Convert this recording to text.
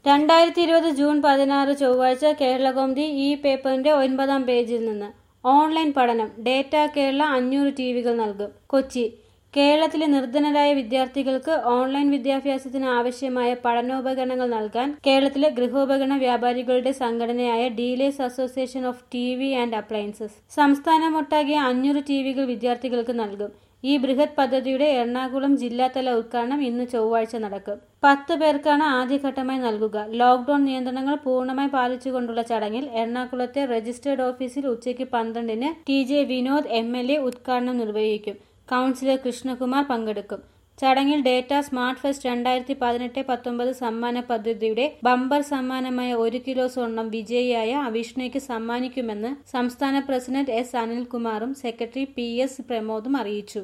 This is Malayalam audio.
രണ്ടായിരത്തി ഇരുപത് ജൂൺ പതിനാറ് ചൊവ്വാഴ്ച കേരളകൗമുദി ഈ പേപ്പറിന്റെ ഒൻപതാം പേജിൽ നിന്ന് ഓൺലൈൻ പഠനം ഡേറ്റ കേരള അഞ്ഞൂറ് ടി വികൾ നൽകും കൊച്ചി കേരളത്തിലെ നിർധനരായ വിദ്യാർത്ഥികൾക്ക് ഓൺലൈൻ വിദ്യാഭ്യാസത്തിന് ആവശ്യമായ പഠനോപകരണങ്ങൾ നൽകാൻ കേരളത്തിലെ ഗൃഹോപകരണ വ്യാപാരികളുടെ സംഘടനയായ dealers association of T V and appliances സംസ്ഥാനമൊട്ടാകെ അഞ്ഞൂറ് ടി വികൾ വിദ്യാർത്ഥികൾക്ക് നൽകും ഈ ബൃഹത് പദ്ധതിയുടെ എറണാകുളം ജില്ലാതല ഉദ്ഘാടനം ഇന്ന് ചൊവ്വാഴ്ച നടക്കും പത്ത് പേർക്കാണ് ആദ്യഘട്ടമായി നൽകുക ലോക്ഡൌൺ നിയന്ത്രണങ്ങൾ പൂർണ്ണമായി പാലിച്ചുകൊണ്ടുള്ള ചടങ്ങിൽ എറണാകുളത്തെ രജിസ്റ്റേർഡ് ഓഫീസിൽ ഉച്ചയ്ക്ക് പന്ത്രണ്ടിന് T J Vinod M L A ഉദ്ഘാടനം നിർവഹിക്കും കൗൺസിലർ കൃഷ്ണകുമാർ പങ്കെടുക്കും ചടങ്ങിൽ ഡേറ്റ സ്മാർട്ട് ഫെസ്റ്റ് രണ്ടായിരത്തി പതിനെട്ട് പത്തൊമ്പത് സമ്മാന പദ്ധതിയുടെ ബമ്പർ സമ്മാനമായ ഒരു കിലോ സ്വർണം വിജയിയായ അവിഷ്ണയ്ക്ക് സമ്മാനിക്കുമെന്ന് സംസ്ഥാന പ്രസിഡന്റ് എസ് അനിൽകുമാറും സെക്രട്ടറി പി എസ് പ്രമോദും അറിയിച്ചു